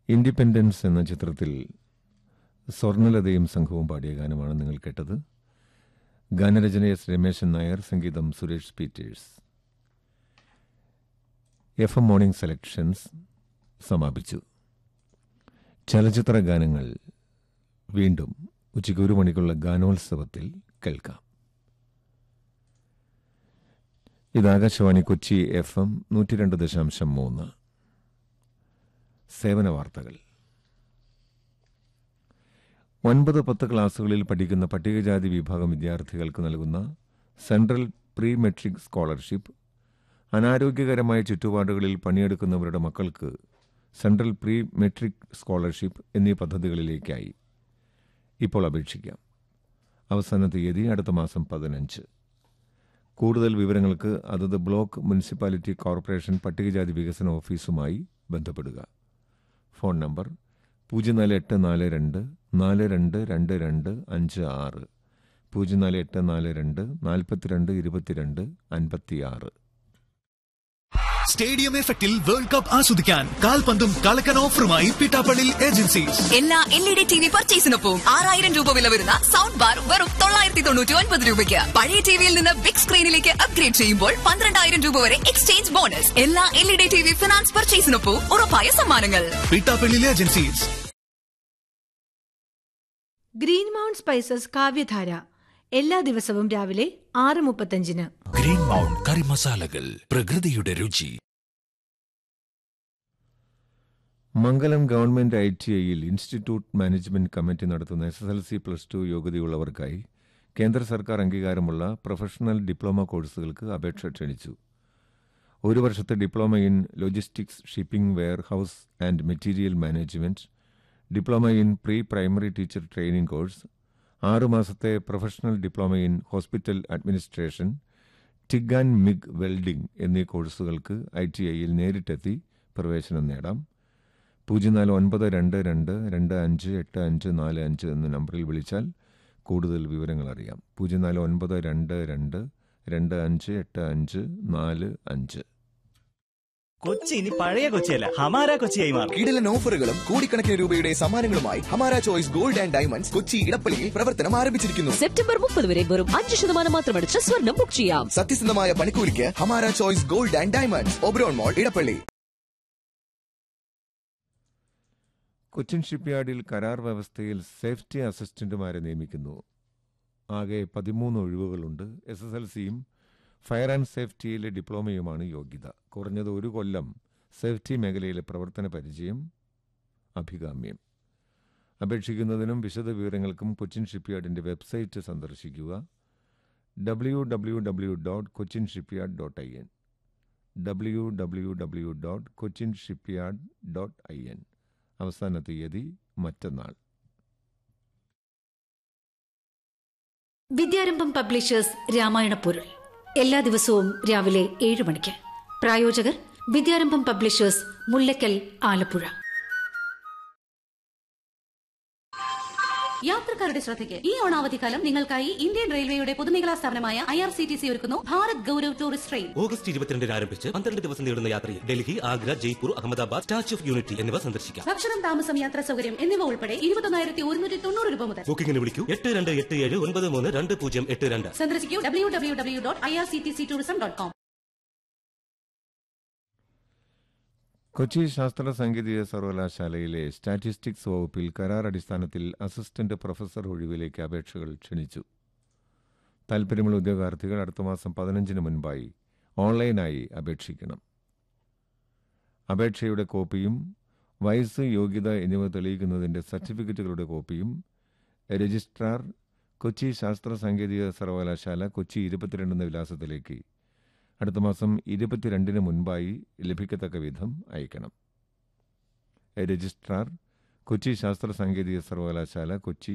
independence എന്ന ചിത്രത്തിൽ സ്വർണലതയും സംഘവും പാടിയ ഗാനമാണ് നിങ്ങൾ കേട്ടത് ഗാനരചന എസ് രമേശൻ നായർ സംഗീതം Suresh Peters F M morning selections സമാപിച്ചു ചലച്ചിത്ര ഗാനങ്ങൾ വീണ്ടും ഉച്ചയ്ക്ക് ഒരു മണിക്കുള്ള ഗാനോത്സവത്തിൽ കേൾക്കാം ഇത് ആകാശവാണി കൊച്ചി എഫ് എം നൂറ്റി രണ്ട് ദശാംശം മൂന്ന് സേവന വാർത്തകൾ ഒൻപത് പത്ത് ക്ലാസുകളിൽ പഠിക്കുന്ന പട്ടികജാതി വിഭാഗം വിദ്യാർത്ഥികൾക്ക് നൽകുന്ന സെൻട്രൽ പ്രീ മെട്രിക് സ്കോളർഷിപ്പ് അനാരോഗ്യകരമായ ചുറ്റുപാടുകളിൽ പണിയെടുക്കുന്നവരുടെ മക്കൾക്ക് സെൻട്രൽ പ്രീ മെട്രിക് സ്കോളർഷിപ്പ് എന്നീ പദ്ധതികളിലേക്കായി ഇപ്പോൾ അപേക്ഷിക്കാം അവസാന തീയതി അടുത്ത മാസം പതിനഞ്ച് കൂടുതൽ വിവരങ്ങൾക്ക് അതത് ബ്ലോക്ക് മുനിസിപ്പാലിറ്റി കോർപ്പറേഷൻ പട്ടികജാതി വികസന ഓഫീസുമായി ബന്ധപ്പെടുക ഫോൺ നമ്പർ പൂജ്യം നാല് എട്ട് നാല് രണ്ട് നാല് രണ്ട് രണ്ട് രണ്ട് അഞ്ച് ആറ് പൂജ്യം നാല് എട്ട് നാല് രണ്ട് നാൽപ്പത്തിരണ്ട് ഇരുപത്തിരണ്ട് അൻപത്തിയാറ് സ്റ്റേഡിയം എഫക്റ്റിൽ വേൾഡ് കപ്പ് ആസ്വദിക്കാൻ കാൽപന്തും കളക്കൻ ഓഫറുമായി പിട്ടാപ്പള്ളി ഏജൻസീസ് എല്ലാ L E D T V പർച്ചേസിനൊപ്പം ആറായിരം രൂപ വില വരുന്ന സൗണ്ട് ബാർ വെറും തൊള്ളായിരത്തി തൊണ്ണൂറ്റി ഒൻപത് രൂപയ്ക്ക് പഴയ ടിവിയിൽ നിന്ന് ബിഗ് സ്ക്രീനിലേക്ക് അപ്ഗ്രേഡ് ചെയ്യുമ്പോൾ പന്ത്രണ്ടായിരം രൂപ വരെ എക്സ്ചേഞ്ച് ബോണസ് എല്ലാ L E D T V finance പർച്ചേസിനൊപ്പം ഉറപ്പായ സമ്മാനങ്ങൾ Pittappilly agencies green mount spices Kavyadhara എല്ലാ ദിവസവും രാവിലെ ആറ് മുപ്പത്തഞ്ചിന് ഗ്രീൻ മൗണ്ട് കറി മസാലകൾ പ്രകൃതിയുടെ രുചി മംഗലം ഗവൺമെന്റ് ഐ ടി ഐയിൽ ഇൻസ്റ്റിറ്റ്യൂട്ട് മാനേജ്മെന്റ് കമ്മിറ്റി നടത്തുന്ന S S L C plus two യോഗ്യതയുള്ളവർക്കായി കേന്ദ്ര സർക്കാർ അംഗീകാരമുള്ള പ്രൊഫഷണൽ ഡിപ്ലോമ കോഴ്സുകൾക്ക് അപേക്ഷ ക്ഷണിച്ചു ഒരു വർഷത്തെ diploma in logistics shipping warehouse and material management diploma in pre primary teacher training course ആറ് മാസത്തെ professional diploma in hospital administration TIG and MIG welding എന്നീ കോഴ്സുകൾക്ക് ഐ ടി ഐയിൽ നേരിട്ടെത്തി പ്രവേശനം നേടാം പൂജ്യം നാല് ഒൻപത് രണ്ട് രണ്ട് രണ്ട് അഞ്ച് എട്ട് അഞ്ച് നാല് അഞ്ച് എന്ന നമ്പറിൽ വിളിച്ചാൽ കൂടുതൽ വിവരങ്ങൾ അറിയാം പൂജ്യം നാല് ഒൻപത് രണ്ട് രണ്ട് രണ്ട് അഞ്ച് എട്ട് അഞ്ച് നാല് അഞ്ച് കൊച്ചി ഇനി പഴയ കൊച്ചിയല്ല ഹമാര കൊച്ചിയായി മാറും കിടിലൻ ഓഫറുകളും കോടിക്കണക്കിന് രൂപയുടെ സമ്മാനങ്ങളുമായി Hamara choice gold and diamonds Kochi ഇടപ്പള്ളിയിൽ പ്രവർത്തനം ആരംഭിച്ചിരിക്കുന്നു സെപ്റ്റംബർ മുപ്പത് വരെ വെറും അഞ്ച് ശതമാനം മാത്രമടിച്ച് സ്വർണം ബുക്ക് ചെയ്യാം സത്യസന്ധമായ പണിക്കൂലിക്ക് Hamara choice gold and diamonds Oberon mall Edappally Cochin ഷിപ്പ്യാർഡിൽ കരാർ വ്യവസ്ഥയിൽ സേഫ്റ്റി അസിസ്റ്റന്റുമാരെ നിയമിക്കുന്നു ആകെ പതിമൂന്ന് ഒഴിവുകളുണ്ട് എസ് എസ് എൽ സിയും ഫയർ ആൻഡ് സേഫ്റ്റിയിലെ ഡിപ്ലോമയുമാണ് യോഗ്യത കുറഞ്ഞത് ഒരു കൊല്ലം സേഫ്റ്റി മേഖലയിലെ പ്രവർത്തന പരിചയം അഭികാമ്യം അപേക്ഷിക്കുന്നതിനും വിശദ വിവരങ്ങൾക്കും കൊച്ചിൻ ഷിപ്പ്യാർഡിന്റെ വെബ്സൈറ്റ് സന്ദർശിക്കുക W W W dot Cochin shipyard dot I N W W W dot Cochin shipyard dot I N അവസാന തീയതി മറ്റന്നാൾ വിദ്യാരംഭം പബ്ലിഷേഴ്സ് രാമായണ പൊരുൾ എല്ലാ ദിവസവും രാവിലെ ഏഴ് മണിക്ക് പ്രായോജകർ വിദ്യാരംഭം പബ്ലിഷേഴ്സ് മുല്ലക്കൽ ആലപ്പുഴ യാത്രക്കാരുടെ ശ്രദ്ധയ്ക്ക് ഈ ഓണാവധിക്കാലം നിങ്ങൾക്കായി ഇന്ത്യൻ റെയിൽവേയുടെ പൊതുമേഖലാ സ്ഥാപനമായ I R C T C ഒരുക്കുന്നു Bharat Gaurav tourist train August ഇരുപത്തിരണ്ടിന് ആരംഭിച്ച് പന്ത്രണ്ട് ദിവസം നീളുന്ന യാത്രയിൽ Delhi Agra Jaipur Ahmedabad statue of unity എന്നിവ സന്ദർശിക്കാം ഭക്ഷണം താമസം യാത്രാ സൗകര്യം എന്നിവ ഉൾപ്പെടെ ഇരുപത്തൊന്നായിരത്തി ഒരുന്നൂറ്റി തൊണ്ണൂറ് രൂപ മുതൽ ബുക്കിംഗിന് വിളിക്കൂ എട്ട് രണ്ട് എട്ട് ഏഴ് ഒൻപത് മൂന്ന് രണ്ട് പൂജ്യം എട്ട് രണ്ട് സന്ദർശിക്കൂ W W W dot I R C T C tourism dot com Kochi ശാസ്ത്ര സാങ്കേതിക സർവകലാശാലയിലെ സ്റ്റാറ്റിസ്റ്റിക്സ് വകുപ്പിൽ കരാർ അടിസ്ഥാനത്തിൽ അസിസ്റ്റന്റ് പ്രൊഫസർ ഒഴിവിലേക്ക് അപേക്ഷകൾ ക്ഷണിച്ചു താൽപ്പര്യമുള്ള ഉദ്യോഗാർത്ഥികൾ അടുത്ത മാസം പതിനഞ്ചിന് മുൻപായി ഓൺലൈനായി അപേക്ഷിക്കണം അപേക്ഷയുടെ കോപ്പിയും വയസ്സ് യോഗ്യത എന്നിവ തെളിയിക്കുന്നതിന്റെ സർട്ടിഫിക്കറ്റുകളുടെ കോപ്പിയും രജിസ്ട്രാർ കൊച്ചി ശാസ്ത്ര സാങ്കേതിക സർവകലാശാല കൊച്ചി ഇരുപത്തിരണ്ട് എന്ന വിലാസത്തിലേക്ക് അടുത്ത മാസം ഇരുപത്തിരണ്ടിന് മുൻപായി ലഭിക്കത്തക്ക വിധം അയക്കണം രജിസ്ട്രാർ കൊച്ചി ശാസ്ത്ര സാങ്കേതിക സർവകലാശാല കൊച്ചി